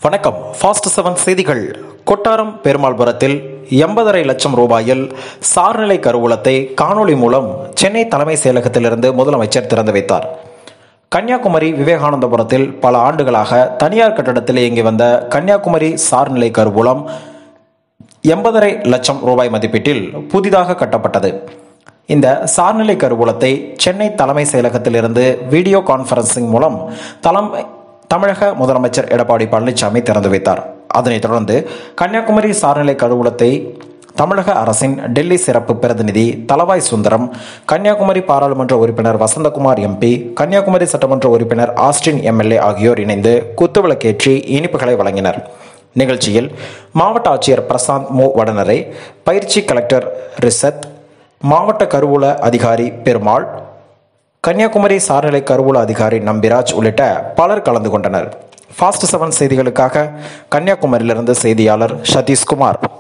வணக்கம் fast seven செய்திகள் கொட்டாரம் பெருமாள்புரத்தில் எண்பதரை லட்சம் ரூபாயில் சார்நிலை கருவூலத்தை காணொளி மூலம் சென்னை தலைமை செயலகத்திலிருந்து முதலமைச்சர் திறந்து வைத்தார் கன்னியாகுமரி விவேகானந்தபுரத்தில் பல ஆண்டுகளாக தனியார் கட்டடத்தில் இயங்கி வந்த கன்னியாகுமரி சார்நிலை கருவூலம் எண்பதரை லட்சம் ரூபாய் மதிப்பீட்டில் புதிதாக கட்டப்பட்டது இந்த சார்நிலை கருவூலத்தை சென்னை தலைமை செயலகத்திலிருந்து வீடியோ கான்ஃபரன்சிங் மூலம் தலைமை தமிழக முதலமைச்சர் எடப்பாடி பழனிசாமி திறந்து வைத்தார் அதனைத் தொடர்ந்து கன்னியாகுமரி சார்நிலை கருவூலத்தை தமிழக அரசின் டெல்லி சிறப்பு பிரதிநிதி தலவாய் சுந்தரம் கன்னியாகுமரி பாராளுமன்ற உறுப்பினர் வசந்தகுமார் எம்பி கன்னியாகுமரி சட்டமன்ற உறுப்பினர் ஆஸ்டின் எம்எல்ஏ ஆகியோர் இணைந்து குத்துவிளக்கேற்றி இனிப்புகளை வழங்கினர் நிகழ்ச்சியில் மாவட்ட ஆட்சியர் பிரசாந்த் மு வடனரை பயிற்சி கலெக்டர் ரிசத் மாவட்ட கருவூல அதிகாரி பெருமாள் கன்னியாகுமரி சார்நிலை கருவூல அதிகாரி நம்பிராஜ் உள்ளிட்ட பலர் கலந்து கொண்டனர் ஃபாஸ்ட் செவன் செய்திகளுக்காக கன்னியாகுமரியிலிருந்து செய்தியாளர் சதீஷ்குமார்